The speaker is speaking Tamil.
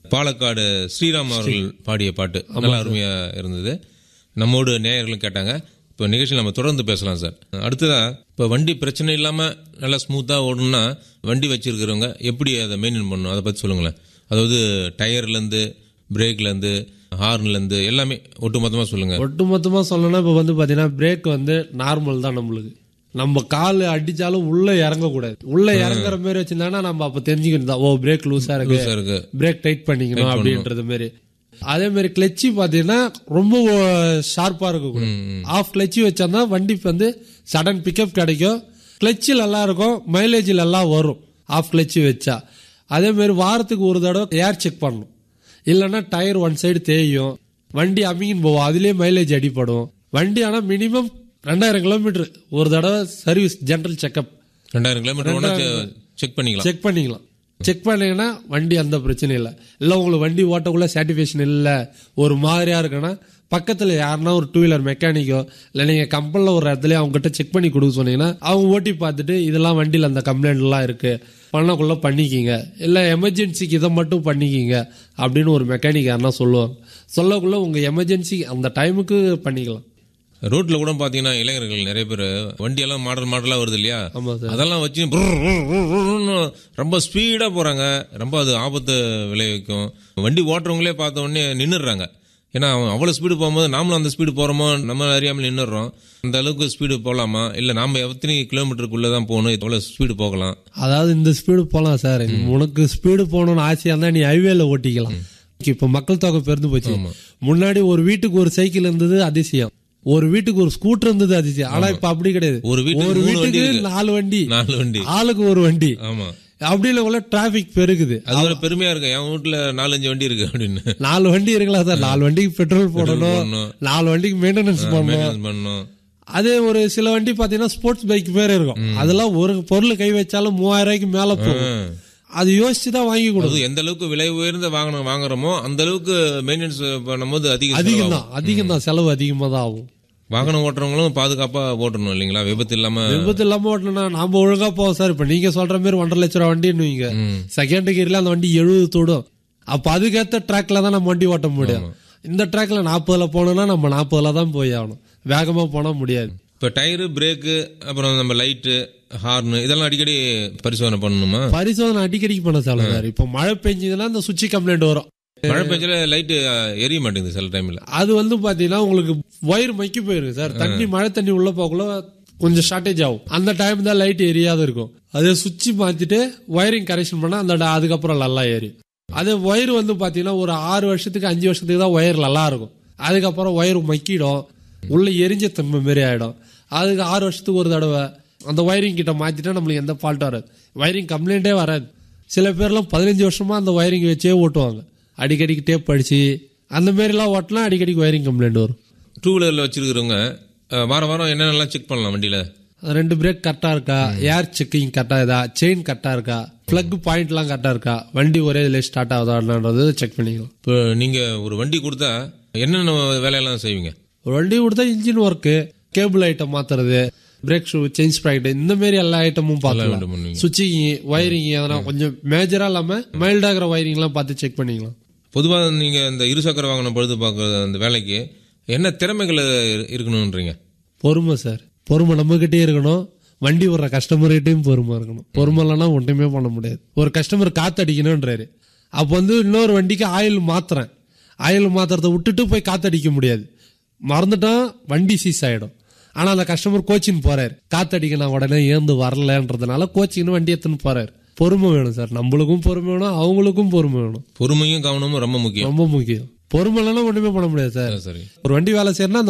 பாலக்காடு ஸ்ரீராம் அவர்கள் பாடிய பாட்டு நல்லா அருமையா இருந்தது நம்மோடு நேயர்களும் கேட்டாங்க இப்போ நிகழ்ச்சியில் நம்ம தொடர்ந்து பேசலாம் சார் அடுத்ததா இப்போ வண்டி பிரச்சனை இல்லாமல் நல்லா ஸ்மூத்தாக ஓடணும்னா வண்டி வச்சிருக்கிறவங்க எப்படி அதை மெயின்டைன் பண்ணணும் அதை பற்றி சொல்லுங்களேன் அதாவது டயர்லேருந்து பிரேக்லேருந்து ஹார்ன்லேருந்து எல்லாமே ஒட்டு மொத்தமாக சொல்லுங்கள் ஒட்டு மொத்தமா சொல்லணும்னா இப்போ வந்து பாத்தீங்கன்னா பிரேக் வந்து நார்மல் தான் நம்மளுக்கு நம்ம கால் அடிச்சாலும் உள்ள இறங்கக்கூடாது உள்ள இறங்குற மாதிரி வச்சிருந்தாங்கன்னா நம்ம அப்ப தெரிஞ்சுக்கணும் தான், ஓ பிரேக் லூஸா இருக்கு சார் இருக்கு பிரேக் டைட் பண்ணிக்கணும் அப்படின்றது மாதிரி அதே மாதிரி கிளச்சி பாத்தீங்கன்னா ரொம்ப ஷார்ப்பா இருக்கக்கூடாது ஆஃப் கிளச்சி வச்சோம்னா வண்டி வந்து சடன் பிக்கப் கிடைக்கும் கிளச்சி நல்லா இருக்கும் மைலேஜ் நல்லா வரும் ஆஃப் கிளச்சி வச்சா அதே மாதிரி வாரத்துக்கு ஒரு தடவை ஏர் செக் பண்ணணும் இல்லைன்னா டயர் ஒன் சைடு தேயும் வண்டி அமிங்கின்னு போவோம் அதுலயே மைலேஜ் அடிப்படும் வண்டி ஆனா மினிமம் ரெண்டாயிரம் கிலோமீட்டர் ஒரு தடவை சர்வீஸ் ஜெனரல் செக்அப் ரெண்டாயிரம் கிலோமீட்டர் ஒன்றா செக் பண்ணிக்கலாம் செக் பண்ணிக்கலாம் செக் பண்ணீங்கன்னா வண்டி அந்த பிரச்சனை இல்லை இல்லை உங்களுக்கு வண்டி ஓட்டக்குள்ள சாட்டிஸ்ஃபேக்ஷன் இல்லை ஒரு மாதிரியா இருக்குன்னா பக்கத்தில் யாருன்னா ஒரு டூ வீலர் மெக்கானிக்கோ இல்லை நீங்கள் கம்பெனியில் ஒரு இடத்துல அவங்ககிட்ட செக் பண்ணி கொடுக்க சொன்னீங்கன்னா அவங்க ஓட்டி பார்த்துட்டு இதெல்லாம் வண்டியில் அந்த கம்ப்ளைண்ட்லாம் இருக்கு பண்ணக்குள்ள பண்ணிக்கிங்க இல்லை எமர்ஜென்சிக்கு இதை மட்டும் பண்ணிக்கிங்க அப்படின்னு ஒரு மெக்கானிக் யாருன்னா சொல்லுவாங்க சொல்லக்குள்ள உங்கள் எமர்ஜென்சி அந்த டைமுக்கு பண்ணிக்கலாம் ரோட்ல கூட பாத்தீங்கன்னா இளைஞர்கள் நிறைய பேர் வண்டியெல்லாம் மாடல் மாடலா வருது இல்லையா ஆமா சார் அதெல்லாம் வச்சு புர் புர் புர் புர்னு ரொம்ப ஸ்பீடா போறாங்க ரொம்ப அது ஆபத்து விளைவிக்கும் வண்டி ஓட்டுறவங்களே பார்த்த உடனே நின்னுடுறாங்க ஏன்னா அவன் அவ்வளவு ஸ்பீடு போகும்போது நாமளும் அந்த ஸ்பீடு போறோமோ நம்ம அறியாமல் நின்னுடுறோம் அந்த அளவுக்கு ஸ்பீடு போகலாமா இல்ல நாம எத்தனை கிலோமீட்டருக்குள்ள தான் போகணும் எவ்வளவு ஸ்பீடு போகலாம் அதாவது இந்த ஸ்பீடு போலாம் சார் உனக்கு ஸ்பீடு போகணும்னு ஆசையா இருந்தா நீ ஹைவேல ஓட்டிக்கலாம் இப்ப மக்கள் தொகை பெருந்து போச்சு முன்னாடி ஒரு வீட்டுக்கு ஒரு சைக்கிள் இருந்தது அதிசயம் ஒரு வீட்டுக்கு ஒரு ஸ்கூட்டர் இருந்தது அதிசயம் ஆனா இப்ப அப்படி கிடையாது ஒரு வீட்டுக்கு ஒரு மூணு வண்டி வீட்டுக்கு இருக்கு. நாலு வண்டி நாலு வண்டி ஆளுக்கு ஒரு வண்டி ஆமா அப்படி இல்ல டிராபிக் பெருகுது அது ஒரு பெருமையா இருக்கு என் வீட்டுல நாலஞ்சு வண்டி இருக்கு அப்படின்னு நாலு வண்டி இருக்கலாம் சார் நாலு வண்டிக்கு பெட்ரோல் போடணும் போடணும். நாலு வண்டிக்கு மெயின்டெனன்ஸ் பண்ணணும் maintenance பண்ணணும் அதே ஒரு சில வண்டி பாத்தீங்கன்னா ஸ்போர்ட்ஸ் பைக் பேர் இருக்கும் அதெல்லாம் ஒரு பொருள் கை வச்சாலும் மூவாயிரம் ரூபாய்க்கு மேல போகும் அது யோசிச்சு தான் வாங்கி கொடுக்கும் அது எந்த அளவுக்கு விலை உயர்ந்த வாகனம் வாங்குறோமோ அந்த அளவுக்கு மெயின்டெனன்ஸ் பண்ணும்போது அதிக அதிகம் செலவாகும். தான் அதிகம் தான் செலவு அதிகமா தான் ஆகும் வாகனம் ஓட்டுறவங்களும் பாதுகாப்பா ஓட்டணும் இல்லைங்களா விபத்து இல்லாம விபத்து இல்லாம ஓட்டணும்னா நாம ஒழுங்கா போவோம் சார் இப்ப நீங்க சொல்ற மாதிரி ஒன்றரை லட்ச ரூபா வண்டின்னு வைங்க செகண்ட் கியர்ல அந்த வண்டி எழுபது தொடும் அப்ப அதுக்கேத்த ட்ராக்ல தான் நம்ம வண்டி ஓட்ட முடியும் இந்த ட்ராக்ல நாற்பதுல போனோம்னா நம்ம நாற்பதுல தான் போய் ஆகணும் வேகமா போனா முடியாது இப்ப டயரு பிரேக்கு அப்புறம் நம்ம லைட்டு ஹார்ன் இதெல்லாம் அடிக்கடி பரிசோதனை பண்ணணுமா பரிசோதனை அடிக்கடிக்கு பண்ண சார் சார் இப்ப மழை பெஞ்சதுன்னா இந்த சுவிட்ச் கம்ப்ளைண்ட் வரும் மழை பெஞ்சல லைட்டு எரிய மாட்டேங்குது சில டைம்ல அது வந்து பாத்தீங்கன்னா உங்களுக்கு ஒயர் மக்கி போயிருக்கு சார் தண்ணி மழை தண்ணி உள்ள போகல கொஞ்சம் ஷார்டேஜ் ஆகும் அந்த டைம் தான் லைட் எரியாத இருக்கும் அதே சுவிட்ச் மாத்திட்டு ஒயரிங் கரெக்ஷன் பண்ணா அந்த ட- அதுக்கப்புறம் நல்லா ஏறியும் அதே ஒயர் வந்து பாத்தீங்கன்னா ஒரு ஆறு வருஷத்துக்கு அஞ்சு வருஷத்துக்கு தான் ஒயர் நல்லா இருக்கும் அதுக்கப்புறம் ஒயர் மக்கிடும் உள்ள எரிஞ்ச தன்மை மாரி ஆயிடும் அதுக்கு ஆறு வருஷத்துக்கு ஒரு தடவை அந்த ஒயரிங் கிட்ட மாத்திட்டா நம்மளுக்கு எந்த ஃபால்ட்டும் வராது ஒயரிங் கம்ப்ளைண்டே வராது சில பேர்லாம் பதினஞ்சு வருஷமா அந்த ஒயரிங் வச்சே ஓட்டுவாங்க அடிக்கடிக்கு டேப் அடிச்சு அந்த மாதிரிலாம் ஓட்டினா அடிக்கடிக்கு ஒயரிங் கம்ப்ளைண்ட் வரும் டூ வீலர்ல வச்சிருக்கிறவங்க அஹ், வாரம் வாரம் என்னென்னலாம் செக் பண்ணலாம் வண்டியில ரெண்டு பிரேக் கரெக்டா இருக்கா ஏர் செக்கிங் கரெக்டா இதா செயின் கரெக்டா இருக்கா பிளக் பாயிண்ட்லாம் கரெக்டா இருக்கா வண்டி ஒரே இதுல ஸ்டார்ட் ஆகுதான்றது செக் பண்ணிக்கலாம் இப்போ நீங்க ஒரு வண்டி கொடுத்தா என்னென்ன வேலையெல்லாம் செய்வீங்க ஒரு வண்டி கொடுத்தா இன்ஜின் ஒர்க்கு கேபிள் ஐட்டம் மாத்துறது பிரேக் ஷூ சேஞ்ச் ஸ்ப்ராக்கெட் இந்த மாதிரி எல்லா ஐட்டமும் item பார்க்கலாம் பண்ணுவீங்க. சுவிட்சிங் ஒயரிங் எதனா கொஞ்சம் மேஜரா இல்லாம மைல்டாகிற ஒயரிங் எல்லாம் பார்த்து செக் பண்ணிக்கலாம் பொதுவாக நீங்க இந்த இருசக்கர வாகனம் பழுது பார்க்குற அந்த வேலைக்கு என்ன திறமைகள் இரு- இருக்கணும்ன்றீங்க பொறுமை சார் பொறுமை நம்மகிட்டே இருக்கணும் வண்டி வர்ற கஸ்டமர்கிட்டயும் பொறுமை இருக்கணும் பொறுமை இல்லைன்னா ஒன்றுமே பண்ண முடியாது ஒரு கஸ்டமர் காத்தடிக்கணும்ன்றாரு அப்போ வந்து இன்னொரு வண்டிக்கு ஆயில் மாத்துறேன் ஆயில் மாத்துறதை விட்டுட்டு போய் காத்தடிக்க முடியாது மறந்துட்டா வண்டி சீஸ் ஆயிடும் ஆனா அந்த கஸ்டமர் கோச்சின்னு போறாரு காத்தடிக்க நான் உடனே ஏந்து வரலன்றதுனால கோச்சின்னு வண்டி எடுத்துன்னு போறாரு பொறுமை வேணும் சார் நம்மளுக்கும் பொறுமை வேணும் அவங்களுக்கும் பொறுமை வேணும் பொறுமையும் கவனமும் ரொம்ப முக்கியம் ரொம்ப முக்கியம் பொறுமை இல்லைன்னா ஒண்ணுமே பண்ண முடியாது சார் சரி ஒரு வண்டி வேலை செய்யறனா